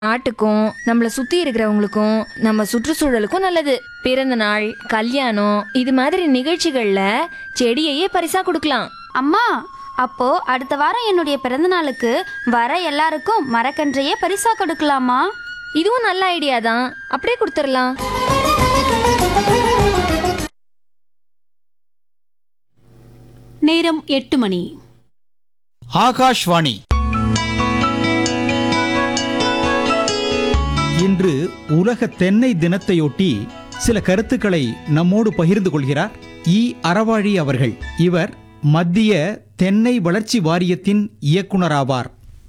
நாட்டுக்கும் நம்மள சுத்தி இருக்கிறவங்களுக்கும் நம்ம சுற்றுச்சூழலுக்கும் நல்லது பிறந்த நாள் கல்யாணம் இது மாதிரி நிகழ்ச்சிகள்ல செடியையே பரிசா கொடுக்கலாம் அம்மா அப்போ அடுத்த வாரம் என்னுடைய பிறந்த நாளுக்கு வர எல்லாருக்கும் மரக்கன்றையே பரிசா கொடுக்கலாமா இதுவும் நல்ல ஐடியா தான் அப்படியே கொடுத்துடலாம் நேரம் எட்டு மணி ஆகாஷ்வாணி இன்று உலக தென்னை தினத்தையொட்டி சில கருத்துக்களை நம்மோடு பகிர்ந்து கொள்கிறார் இ அறவாழி அவர்கள் இவர் மத்திய தென்னை வளர்ச்சி வாரியத்தின் இயக்குனராவார்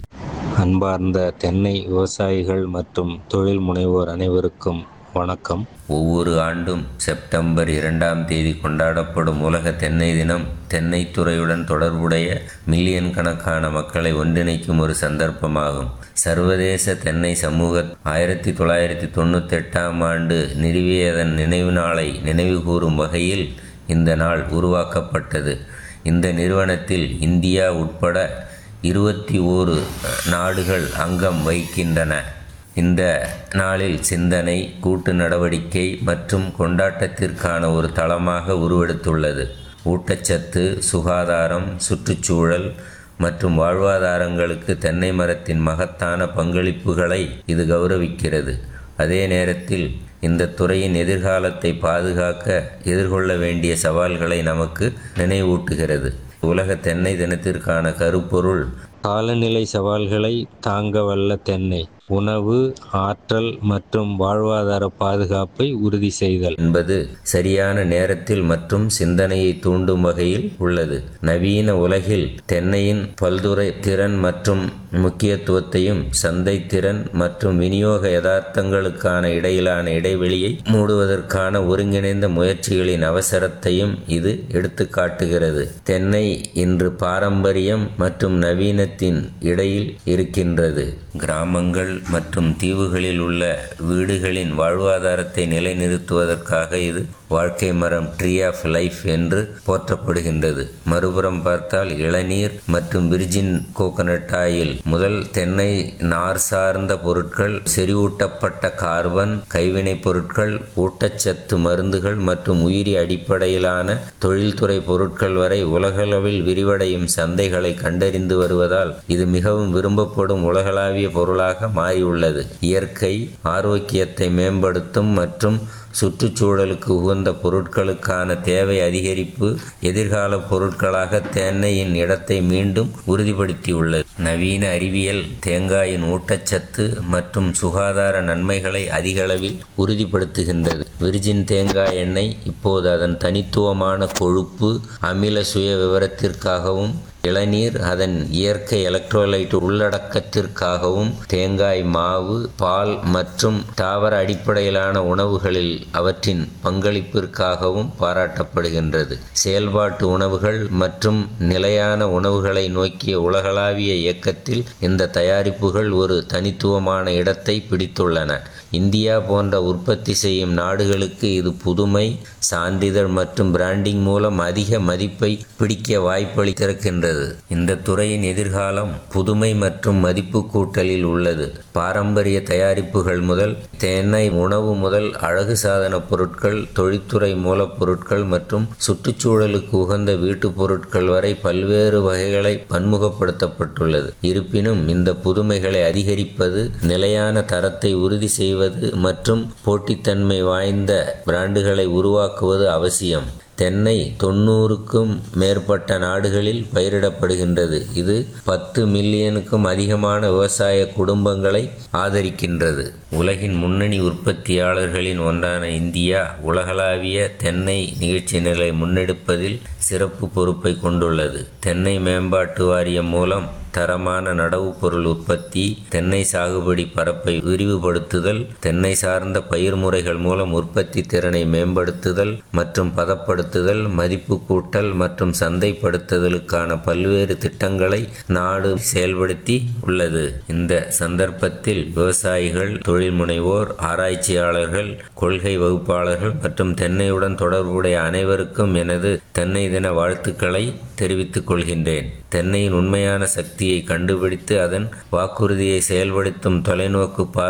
அன்பார்ந்த தென்னை விவசாயிகள் மற்றும் தொழில் முனைவோர் அனைவருக்கும் வணக்கம் ஒவ்வொரு ஆண்டும் செப்டம்பர் இரண்டாம் தேதி கொண்டாடப்படும் உலக தென்னை தினம் தென்னை துறையுடன் தொடர்புடைய மில்லியன் கணக்கான மக்களை ஒன்றிணைக்கும் ஒரு சந்தர்ப்பமாகும் சர்வதேச தென்னை சமூக ஆயிரத்தி தொள்ளாயிரத்தி தொண்ணூத்தெட்டாம் ஆண்டு நிறுவியதன் நினைவு நாளை நினைவுகூரும் வகையில் இந்த நாள் உருவாக்கப்பட்டது இந்த நிறுவனத்தில் இந்தியா உட்பட இருபத்தி ஓரு நாடுகள் அங்கம் வகிக்கின்றன இந்த நாளில் சிந்தனை கூட்டு நடவடிக்கை மற்றும் கொண்டாட்டத்திற்கான ஒரு தளமாக உருவெடுத்துள்ளது ஊட்டச்சத்து சுகாதாரம் சுற்றுச்சூழல் மற்றும் வாழ்வாதாரங்களுக்கு தென்னை மரத்தின் மகத்தான பங்களிப்புகளை இது கௌரவிக்கிறது அதே நேரத்தில் இந்த துறையின் எதிர்காலத்தை பாதுகாக்க எதிர்கொள்ள வேண்டிய சவால்களை நமக்கு நினைவூட்டுகிறது உலக தென்னை தினத்திற்கான கருப்பொருள் காலநிலை சவால்களை தாங்க வல்ல தென்னை உணவு ஆற்றல் மற்றும் வாழ்வாதார பாதுகாப்பை உறுதி செய்தல் என்பது சரியான நேரத்தில் மற்றும் சிந்தனையை தூண்டும் வகையில் உள்ளது நவீன உலகில் தென்னையின் பல்துறை திறன் மற்றும் முக்கியத்துவத்தையும் சந்தை திறன் மற்றும் விநியோக யதார்த்தங்களுக்கான இடையிலான இடைவெளியை மூடுவதற்கான ஒருங்கிணைந்த முயற்சிகளின் அவசரத்தையும் இது எடுத்துக்காட்டுகிறது தென்னை இன்று பாரம்பரியம் மற்றும் நவீனத்தின் இடையில் இருக்கின்றது கிராமங்கள் மற்றும் தீவுகளில் உள்ள வீடுகளின் வாழ்வாதாரத்தை நிலைநிறுத்துவதற்காக இது வாழ்க்கை மரம் ட்ரீ ஆஃப் லைஃப் என்று போற்றப்படுகின்றது மறுபுறம் பார்த்தால் இளநீர் மற்றும் விர்ஜின் கோகனட் ஆயில் முதல் தென்னை நார் சார்ந்த பொருட்கள் செறிவூட்டப்பட்ட கார்பன் கைவினைப் பொருட்கள் ஊட்டச்சத்து மருந்துகள் மற்றும் உயிரி அடிப்படையிலான தொழில்துறை பொருட்கள் வரை உலகளவில் விரிவடையும் சந்தைகளை கண்டறிந்து வருவதால் இது மிகவும் விரும்பப்படும் உலகளாவிய பொருளாக மாறியுள்ளது இயற்கை ஆரோக்கியத்தை மேம்படுத்தும் மற்றும் சுற்றுச்சூழலுக்கு உகந்த பொருட்களுக்கான தேவை அதிகரிப்பு எதிர்கால பொருட்களாக தென்னையின் இடத்தை மீண்டும் உறுதிப்படுத்தியுள்ளது நவீன அறிவியல் தேங்காயின் ஊட்டச்சத்து மற்றும் சுகாதார நன்மைகளை அதிகளவில் உறுதிப்படுத்துகின்றது விர்ஜின் தேங்காய் எண்ணெய் இப்போது அதன் தனித்துவமான கொழுப்பு அமில சுய விவரத்திற்காகவும் இளநீர் அதன் இயற்கை எலக்ட்ரோலைட் உள்ளடக்கத்திற்காகவும் தேங்காய் மாவு பால் மற்றும் தாவர அடிப்படையிலான உணவுகளில் அவற்றின் பங்களிப்பிற்காகவும் பாராட்டப்படுகின்றது செயல்பாட்டு உணவுகள் மற்றும் நிலையான உணவுகளை நோக்கிய உலகளாவிய இயக்கத்தில் இந்த தயாரிப்புகள் ஒரு தனித்துவமான இடத்தை பிடித்துள்ளன இந்தியா போன்ற உற்பத்தி செய்யும் நாடுகளுக்கு இது புதுமை சான்றிதழ் மற்றும் பிராண்டிங் மூலம் அதிக மதிப்பை பிடிக்க வாய்ப்பளித்திருக்கின்றது இந்த துறையின் எதிர்காலம் புதுமை மற்றும் மதிப்பு கூட்டலில் உள்ளது பாரம்பரிய தயாரிப்புகள் முதல் தென்னை உணவு முதல் அழகு சாதன பொருட்கள் தொழில்துறை மூலப்பொருட்கள் மற்றும் சுற்றுச்சூழலுக்கு உகந்த வீட்டுப் பொருட்கள் வரை பல்வேறு வகைகளை பன்முகப்படுத்தப்பட்டுள்ளது இருப்பினும் இந்த புதுமைகளை அதிகரிப்பது நிலையான தரத்தை உறுதி செய்வது மற்றும் போட்டித்தன்மை வாய்ந்த பிராண்டுகளை உருவாக்குவது அவசியம் தென்னை தொண்ணூறுக்கும் மேற்பட்ட நாடுகளில் பயிரிடப்படுகின்றது இது பத்து மில்லியனுக்கும் அதிகமான விவசாய குடும்பங்களை ஆதரிக்கின்றது உலகின் முன்னணி உற்பத்தியாளர்களின் ஒன்றான இந்தியா உலகளாவிய தென்னை நிகழ்ச்சி நிலை முன்னெடுப்பதில் சிறப்பு பொறுப்பை கொண்டுள்ளது தென்னை மேம்பாட்டு வாரியம் மூலம் தரமான நடவு பொருள் உற்பத்தி தென்னை சாகுபடி பரப்பை விரிவுபடுத்துதல் தென்னை சார்ந்த பயிர் முறைகள் மூலம் உற்பத்தி திறனை மேம்படுத்துதல் மற்றும் பதப்படுத்துதல் மதிப்பு கூட்டல் மற்றும் சந்தைப்படுத்துதலுக்கான பல்வேறு திட்டங்களை நாடு செயல்படுத்தி உள்ளது இந்த சந்தர்ப்பத்தில் விவசாயிகள் தொழில் முனைவோர் ஆராய்ச்சியாளர்கள் கொள்கை வகுப்பாளர்கள் மற்றும் தென்னையுடன் தொடர்புடைய அனைவருக்கும் எனது தென்னை தின வாழ்த்துக்களை தெரிவித்துக் கொள்கின்றேன் தென்னையின் உண்மையான சக்தியை கண்டுபிடித்து அதன் வாக்குறுதியை செயல்படுத்தும் தொலைநோக்கு பார்வை